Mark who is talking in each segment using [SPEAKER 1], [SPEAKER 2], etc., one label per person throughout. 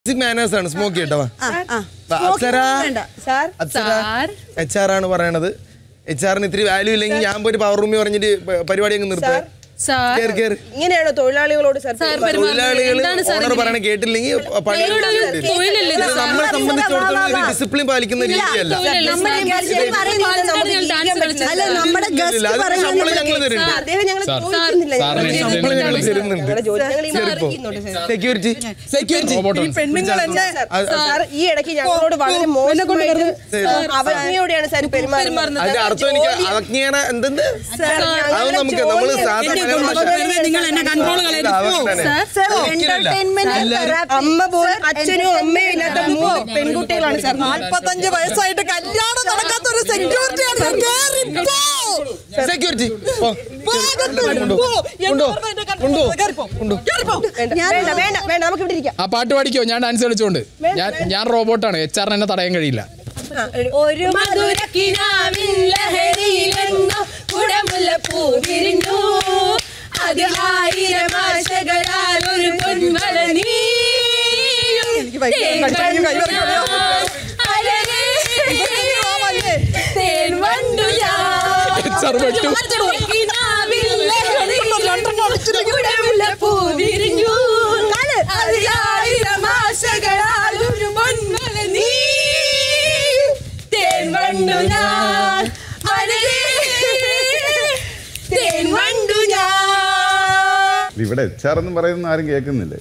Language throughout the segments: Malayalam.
[SPEAKER 1] ബേസിക് മാനേഴ്സ് ആണ് സ്മോക്ക് ചെയ്യട്ടോ വാ. വാ, Apsara
[SPEAKER 2] sir
[SPEAKER 1] Apsara H R ആണ് പറയണത് എച്ച് ആറിന് ഇത്തിരി വാല്യൂ ഇല്ലെങ്കിൽ ഞാൻ പോയിട്ട് പവർ റൂമിൽ പറഞ്ഞിട്ട് പ- പരിപാടി അങ്ങ് നിർത്താം
[SPEAKER 3] സാർ
[SPEAKER 1] കേറി കേറി
[SPEAKER 2] ഇങ്ങനെയാണോ തൊഴിലാളികളോട് സാർ
[SPEAKER 1] തൊഴിലാളികൾ ഓണർ പറയണ കേട്ടില്ലെങ്കിൽ പണി
[SPEAKER 3] തൊഴിലല്ലേ
[SPEAKER 1] ഇത് നമ്മളെ സംബന്ധിച്ചിടത്തോളം ഡിസിപ്ലിൻ പാലിക്കുന്ന രീതിയല്ല
[SPEAKER 4] അല്ല നമ്മുടെ
[SPEAKER 1] ഇല്ല,
[SPEAKER 4] ഗസ്റ്റ്
[SPEAKER 1] അതിന്
[SPEAKER 4] പറയുന്നത്
[SPEAKER 1] ശമ്പളം ഞങ്ങൾ തരുന്നുണ്ട്
[SPEAKER 2] അദ്ദേഹം ഞങ്ങൾ ചോദിക്കുന്നില്ല
[SPEAKER 5] സാറിന്
[SPEAKER 1] ശമ്പളം ഞങ്ങൾ തരുന്നുണ്ട്
[SPEAKER 2] ഞങ്ങളുടെ ജോലി ഞങ്ങൾ ഈ അറിയിക്കുന്നുണ്ട് സാർ.
[SPEAKER 1] സെക്യൂരിറ്റി സെക്യൂരിറ്റി
[SPEAKER 2] സാർ ഈ ഇടയ്ക്ക് ഞങ്ങളോട് വളരെ മോശമായിട്ട് അവജ്ഞയോടെയാണ് സാർ പെരുമാറുന്നത്
[SPEAKER 1] അതിന്റെ അർത്ഥം എനിക്ക് അവജ്ഞാന എന്തെന്ന് അത് നമുക്ക് നമ്മള് സാധാരണ
[SPEAKER 4] നിങ്ങൾ എന്നെ കൺട്രോൾ
[SPEAKER 2] അമ്മ പോലും അച്ഛനും അമ്മയും ഇല്ലാത്ത മൂന്ന് പെൺകുട്ടികളാണ് സാർ
[SPEAKER 4] നാൽപ്പത്തഞ്ച് വയസ്സായിട്ട് കല്യാണം നടക്കാത്ത ഒരു സെക്യൂരിറ്റിയാണ് സാർ. കേറിപ്പോ.
[SPEAKER 1] സെക്യൂരിറ്റി
[SPEAKER 2] വേണ്ട വേണ്ട വേണ്ട നമുക്ക് ഇവിടെ ഇരിക്കാം
[SPEAKER 5] ആ പാട്ട് പാടിക്കോ ഞാൻ ഡാൻസ് കളിച്ചോണ്ട് ഞാൻ ഞാൻ റോബോട്ടാണ് എച്ച് ആറിന് എന്നെ തടയാൻ കഴിയില്ല
[SPEAKER 3] ഒരു മധുരക്കിനാവിൻ ലഹരിയിലെങ്ങോ കുടമുല്ലപ്പൂ വിരിഞ്ഞു അത് ആയിരം ആശകളാൽ ഒരു പൊന്മല നീയും തേൻ വണ്ടു
[SPEAKER 5] HR വെട്ടു.
[SPEAKER 3] കുടമുല്ലപ്പൂ വിരിഞ്ഞു അത് ആയിരം ആശകളാൽ ഒരു പൊന്മല നീയും തേൻ വണ്ടു ഞാൻ അഴകേ തേൻ വണ്ടു ഞാൻ
[SPEAKER 6] ഇവിടെ എച്ച് ആർ എന്നും പറയുന്ന ആരും കേൾക്കുന്നില്ലേ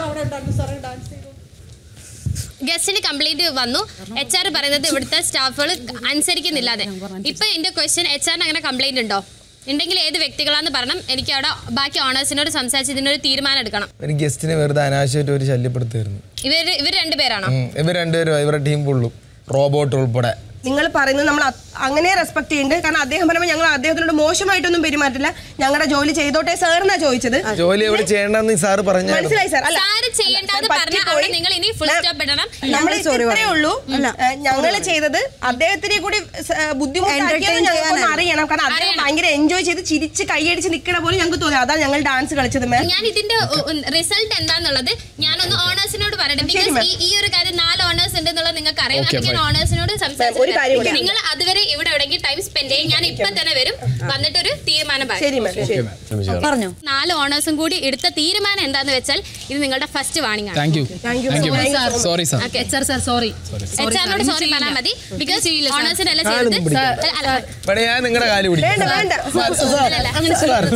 [SPEAKER 7] ഗസ്റ്റിന് കംപ്ലൈന്റ് വന്നു എച്ച് ആർ പറയുന്നത് ഇവിടുത്തെ സ്റ്റാഫുകൾ അനുസരിക്കുന്നില്ലാതെ ഇപ്പൊ എന്റെ ക്വസ്റ്റ്യൻ എച്ച് ആറിന് അങ്ങനെ കംപ്ലൈന്റ് ഉണ്ടോ ഉണ്ടെങ്കിൽ ഏത് വ്യക്തികളാന്ന് പറയണം എനിക്ക് അവിടെ ബാക്കി ഓണേഴ്സിനോട് സംസാരിച്ച് ഇതിനൊരു തീരുമാനം എടുക്കണം
[SPEAKER 1] ഒരു ഗസ്റ്റിനെ വെറുതെ അനാവശ്യമായിട്ട് ഒരു ശല്യപ്പെടുത്തായിരുന്നു
[SPEAKER 7] ഇവർ ഇവർ രണ്ടുപേരാണോ
[SPEAKER 1] ഇവർ രണ്ടുപേരും ഇവരുടെ ടീം ഫുള്ളും റോബോട്ട് ഉൾപ്പെടെ
[SPEAKER 2] നിങ്ങൾ പറയുന്നത് നമ്മൾ അത് അങ്ങനെ റെസ്പെക്ട് ചെയ്യുന്നുണ്ട് കാരണം അദ്ദേഹം പറയുമ്പോൾ ഞങ്ങൾ അദ്ദേഹത്തിനോട് മോശമായിട്ടൊന്നും പെരുമാറ്റില്ല ഞങ്ങളുടെ ജോലി ചെയ്തോട്ടെ സാറിനാ ചോദിച്ചത്
[SPEAKER 1] ജോലി എവിടെ ചെയ്യണ്ടെന്ന് സാറ് പറഞ്ഞു
[SPEAKER 2] മനസ്സിലായി സാർ അല്ല
[SPEAKER 7] സാറ് ചെയ്യേണ്ടത്
[SPEAKER 2] സാർ
[SPEAKER 7] പറഞ്ഞ
[SPEAKER 2] പറ്റിപ്പോയി.
[SPEAKER 7] അവിടെ നിങ്ങൾ ഇനി ഫുൾ സ്റ്റോപ്പ് ഇടണം
[SPEAKER 2] നമ്മൾ ഇത്രേ ഉള്ളൂ ഞങ്ങൾ ചെയ്തത് അദ്ദേഹത്തിനെ കൂടി ബുദ്ധിമുട്ടാക്കിയത്
[SPEAKER 4] Entertain
[SPEAKER 2] ഞങ്ങൾക്ക്
[SPEAKER 4] ചെയ്യാനാണ്.
[SPEAKER 2] അറിയണം കാരണം അദ്ദേഹം ഭയങ്കര എൻജോയ് ചെയ്ത് ചിരിച്ച് കൈയടിച്ച് നിൽക്കണ പോലെ ഞങ്ങൾക്ക് തോന്നി അതാണ് ഞങ്ങൾ ഡാൻസ് കളിച്ചത് മാം
[SPEAKER 7] ഞാൻ ഇതിന്റെ റിസൾട്ട് എന്താന്നുള്ളത് ഞാനൊന്ന് ഓണേഴ്സിനോട് പറയട്ടെ ബിക്കോസ് ഈ ഈ ഒരു കാര്യം നാല് ഓണേഴ്സ് ഉണ്ട് എന്നുള്ളത് നിങ്ങൾക്ക് അറിയാം
[SPEAKER 5] Okay,
[SPEAKER 7] അപ്പൊ ഞാൻ
[SPEAKER 5] fine.
[SPEAKER 7] ഓണേഴ്സിനോട്
[SPEAKER 2] ഒരു കാര്യം കൂടി.
[SPEAKER 7] സംസാരിച്ചു നിങ്ങൾ അതുവരെ ഇവിടെ എവിടെയെങ്കിലും ടൈം സ്പെൻഡ് ചെയ്യും ഞാൻ ഇപ്പൊ തന്നെ വരും വന്നിട്ട് ഒരു തീരുമാനം പറയും
[SPEAKER 2] ശരി മാം ശരി
[SPEAKER 4] പറഞ്ഞോ
[SPEAKER 7] നാല് ഓണേഴ്സും കൂടി എടുത്ത തീരുമാനം എന്താന്ന് വെച്ചാൽ ഇത് നിങ്ങളുടെ ഫസ്റ്റ് വാണിംഗ് ആണ്
[SPEAKER 5] thank you
[SPEAKER 2] thank you
[SPEAKER 5] thank you sorry sir
[SPEAKER 7] okay
[SPEAKER 3] sir sorry
[SPEAKER 7] H ആറിനോട് സോറി പറഞ്ഞാൽ മതി ബിക്കോസ് ഓണേഴ്സിനല്ല ചെയ്തത് അല്ല, അല്ല,
[SPEAKER 1] ഇവിടെ ഞാൻ നിങ്ങളുടെ കാല് പിടിക്കും
[SPEAKER 2] വേണ്ട വേണ്ട
[SPEAKER 7] അല്ല, അല്ല.
[SPEAKER 1] സാർ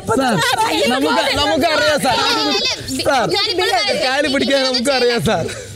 [SPEAKER 1] നമുക്ക് നമുക്കറിയാം സാർ
[SPEAKER 7] അല്ല,
[SPEAKER 1] സാർ
[SPEAKER 7] ഞാനിപ്പോൾ പറയുന്നത്
[SPEAKER 1] കാല് പിടിക്കാൻ നമുക്കറിയാം സാർ